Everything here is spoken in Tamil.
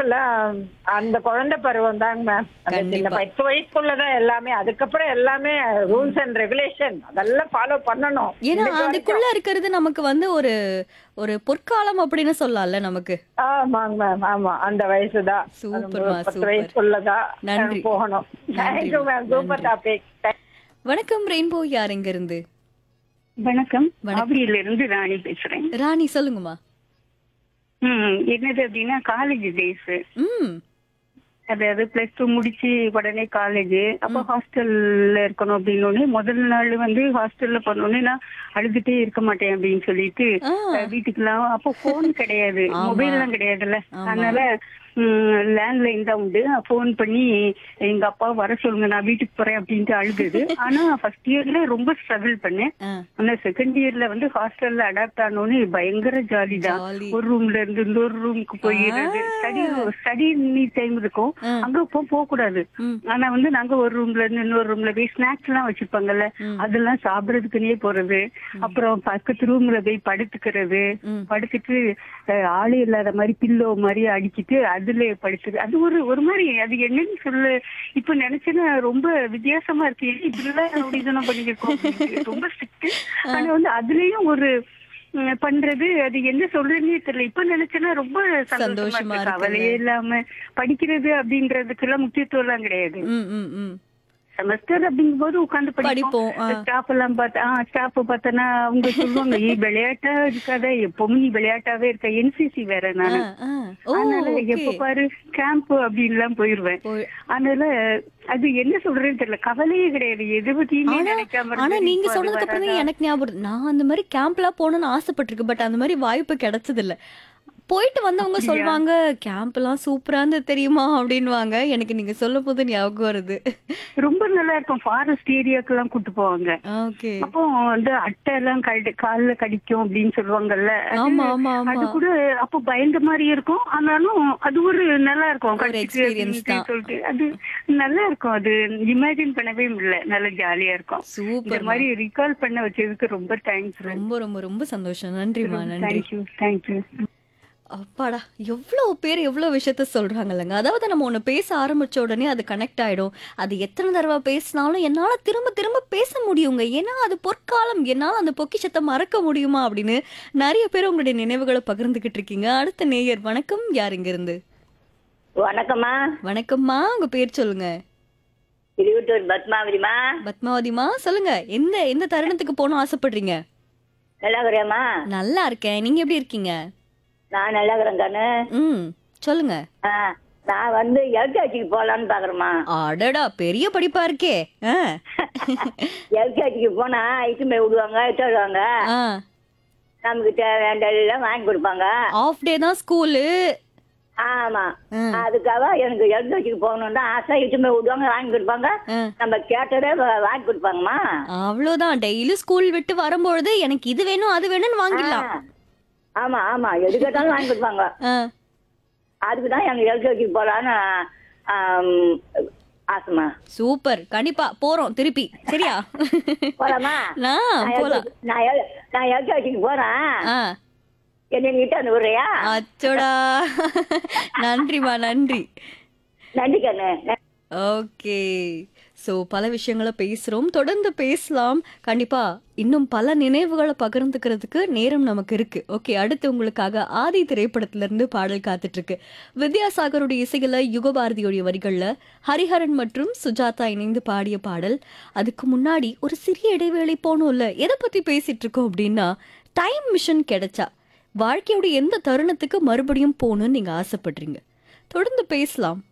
லைஃப்ல அந்த குழந்தை பருவம் தாங்க மேம் அந்த சின்ன கண்டிப்பா. பத்து வயசுக்குள்ளதான் எல்லாமே அதுக்கப்புறம் எல்லாமே ரூல்ஸ் அண்ட் ரெகுலேஷன் அதெல்லாம் ஃபாலோ பண்ணணும் ஏன்னா இன்னைக்கு வரைக்கும். அதுக்குள்ள இருக்கிறது நமக்கு வந்து ஒரு ஒரு பொற்காலம் அப்படின்னு சொல்லலாம்ல நமக்கு ஆமாங்க மேம் ஆமா அந்த வயசுதான் சூப்பர்மா, பத்து சூப்பர். வயசுக்குள்ளதான் நன்றி. போகணும் நன்றி, தேங்க்யூ மேம் சூப்பர் நன்றி. டாபிக் வணக்கம் ரெயின்போ யார் எங்க இருந்து வணக்கம் வணக்கம். ஆவடியில இருந்து ராணி பேசுறேன் ராணி சொல்லுங்கம்மா ம், என்னது அப்படின்னா காலேஜ் டேஸ் ம் அதாவது பிளஸ் டூ முடிச்சு உடனே காலேஜ் அப்ப ஹாஸ்டல்ல இருக்கணும் அப்படின்னு முதல் நாள் வந்து ஹாஸ்டல்ல பண்ணோன்னே நான் அழுதுட்டே இருக்க மாட்டேன் அப்படின்னு சொல்லிட்டு ஆ. அஹ், வீட்டுக்கெல்லாம் அப்போ போன் கிடையாது ஆமா. மொபைல் எல்லாம் கிடையாதுல்ல ஆமா. அதனால லேண்ட்லைன் தான் உண்டு போன் பண்ணி எங்க அப்பா வர சொல்லுங்க நான் வீட்டுக்கு போறேன் அப்படின்ட்டு அழுகுது ஆனா ஃபர்ஸ்ட் இயர்ல ரொம்ப ஸ்ட்ரகிள் பண்ணேன் ஆ. ஆனா செகண்ட் இயர்ல வந்து ஹாஸ்டல்ல அடாப்ட் ஆனோன்னு பயங்கர ஜாலி தான் Jolly. ஒரு ரூம்ல இருந்து இன்னொரு ரூமுக்கு போயிடுறது ஆ. ஸ்டடி ஸ்டடி டைம் இருக்கும் ஆ. அங்க போ போக கூடாது ம். ஆனா வந்து நாங்க ஒரு ரூம்ல இருந்து இன்னொரு ரூம்ல போய் ஸ்நாக்ஸ் எல்லாம் வச்சிருப்பாங்கல்ல ம். அதெல்லாம் சாப்பிடறதுக்குன்னே போறது அப்புறம் பக்கத்து ரூம்ல போய் படுத்துக்கிறது ம். படுத்துட்டு அஹ், ஆளே இல்லாத மாதிரி பில்லோ மாதிரி அடிச்சிட்டு அதுல படுத்துது அது ஒரு ஒரு மாதிரி அது என்னன்னு சொல்ல இப்ப நினைச்சேன்னா ரொம்ப வித்தியாசமா இருக்கு ஏன் இப்படிலாம் அப்படிதான் பண்ணிருக்கோம் அப்படின்ட்டு. ரொம்ப ஸ்ட்ரிக்ட் ஆனா வந்து அதுலயும் ஒரு ம், பண்றது அது என்ன சொல்றதுன்னே தெரியல இப்ப நினைச்சேன்னா ரொம்ப சந்தோஷமா சந்தோஷமா இருக்கு இருக்குல்ல. கவலையே இல்லாம படிக்கிறது அப்படின்றதுக்கெல்லாம் முக்கியத்துவம் எல்லாம் கிடையாது ம் ம் ம் செமஸ்டர் அப்படிங்கும்போது உட்கார்ந்து படிப்போம், ஆ. ஸ்டாஃப் எல்லாம் பார்த்தா ஸ்டாஃப் பார்த்தனா அவங்க சொல்லுவாங்க ஏய் விளையாட்டா இருக்காத எப்பவும் நீ விளையாட்டாவே இருக்க என்சிசி வேற ஆ, நானு ஆ. ஓ அதனால okay. எப்ப பாரு கேம்ப் அப்படின்லாம் போயிருவேன் போய்- அதனால அது என்ன சொல்றேன்னு தெரியல கவலையே கிடையாது எது பத்தியுமே ஆனா நினைக்காம ஆனா இருந்தது. நீங்க இப்ப அது சொன்னதுக்கு அப்புறம் வராதா? தான் எனக்கு ஞாபகம் வருது. நான் அந்த மாதிரி கேம்ப்லாம் போகணும்னு ஆசைப்பட்டிருக்கு பட் அந்த மாதிரி வாய்ப்பு கிடைச்சது இல்ல போயிட்டு வந்தவங்க அப்படியா? சொல்லுவாங்க கேம்ப் எல்லாம் சூப்பரா இருந்தது தெரியுமா அப்படின்வாங்க எனக்கு நீங்க சொல்லும் போது ஞாபகம் வருது ரொம்ப நல்லா இருக்கும் ஃபாரஸ்ட் ஏரியாக்கெல்லாம் கூட்டு போவாங்க ஓகே அப்போ வந்து அட்டை எல்லாம் கடி கால்ல கடிக்கும் அப்படின்னு சொல்லுவாங்கல்ல அது- ஆமா ஆமா ஆமா அது கூட அப்போ பயந்த மாதிரி இருக்கும் ஆனாலும் அது ஒரு நல்லா இருக்கும் ஒரு கடிச்சிட்டு experience அப்படின்ட்டு தான். சொல்லிட்டு அது நல்லா இருக்கும் அது இமேஜின் பண்ணவே முடியல நல்லா ஜாலியா இருக்கும் இந்த சூப்பர் மாதிரி ரீகால் பண்ண வச்சதுக்கு ரொம்ப தேங்க்ஸ் ரொம்ப ரொம்ப ரொம்ப சந்தோஷம் நன்றிமா நன்றி தேங்க்யூ தேங்க்யூ அப்பாடா எவ்வளோ பேர் எவ்வளோ விஷயத்த சொல்றாங்கல்லங்க அதாவது நம்ம ஒன்று பேச ஆரம்பிச்ச உடனே அது கனெக்ட் ஆயிடும் அது எத்தனை தடவை பேசினாலும் என்னால் திரும்ப திரும்ப பேச முடியுங்க ஏன்னா அது பொற்காலம் என்னால் அந்த பொக்கிஷத்தை மறக்க முடியுமா அப்படின்னு நிறைய பேர் உங்களுடைய நினைவுகளை பகிர்ந்துகிட்டு இருக்கீங்க அடுத்த நேயர் வணக்கம் யார் இங்க இருந்து வணக்கம்மா வணக்கம்மா உங்க பேர் சொல்லுங்க திருவட்டூர் பத்மாவதிமா பத்மாவதிமா சொல்லுங்க எந்த எந்த தருணத்துக்கு போகணும் ஆசைப்படுறீங்க நல்லா இருக்கிறியாம்மா நல்லா இருக்கேன் நீங்க எப்படி இருக்கீங்க நான் நல்லா இருக்கிறேன் கண்ணு ம் சொல்லுங்க ஆ, நான் வந்து எல்கேஜிக்கு போகலான்னு பாக்குறேம்மா அடடா பெரிய படிப்பா இருக்கே ஆ எல்கேஜிக்கு போனா இட்டு போய் விடுவாங்க இட்டு விடுவாங்க ஆ நமக்கு தேவையான எல்லாம் வாங்கி கொடுப்பாங்க ஆஃப் டே தான் ஸ்கூலு ஆமா ம். அதுக்காக எனக்கு எல்கேஜிக்கு போகணும்னு தான் ஆசை இட்டு போய் விடுவாங்க வாங்கி கொடுப்பாங்க ஆ. நம்ம கேட்டதே வா- வாங்கி கொடுப்பாங்கம்மா அவ்வளவுதான் டெய்லி ஸ்கூல் விட்டு வரும்பொழுது எனக்கு இது வேணும் அது வேணும்னு வாங்கிடலாம் ஆ. ஆமா ஆமா எது கேட்டாலும் வாங்கி கொடுப்பாங்க ஆ, அதுக்கு தான் எனக்கு எல்கேஜிக்கு போகலான்னு ஆசைமா சூப்பர் கண்டிப்பா போறோம் திருப்பி சரியா போலாமா நான் நான் போலாம் LKG நான் எல்- நான் எல்கேஜிக்கு போறேன் ஆ என்ன கிட்ட வந்து விடுறியா அச்சோடா நன்றிமா நன்றி நன்றி கண்ணு ஓகே ஸோ பல விஷயங்களை பேசுகிறோம் தொடர்ந்து பேசலாம் கண்டிப்பாக இன்னும் பல நினைவுகளை பகிர்ந்துக்கிறதுக்கு நேரம் நமக்கு இருக்கு ஓகே அடுத்து உங்களுக்காக ஆதி திரைப்படத்திலிருந்து பாடல் காத்துட்ருக்கு வித்யாசாகருடைய இசையில் யுகபாரதியுடைய வரிகளில் ஹரிஹரன் மற்றும் சுஜாதா இணைந்து பாடிய பாடல் அதுக்கு முன்னாடி ஒரு சிறிய இடைவேளை போனோம்ல எதை பற்றி பேசிட்டு இருக்கோம் அப்படின்னா டைம் மிஷன் கிடைச்சா வாழ்க்கையோட எந்த தருணத்துக்கு மறுபடியும் போகணும்னு நீங்கள் ஆசைப்படுறீங்க தொடர்ந்து பேசலாம்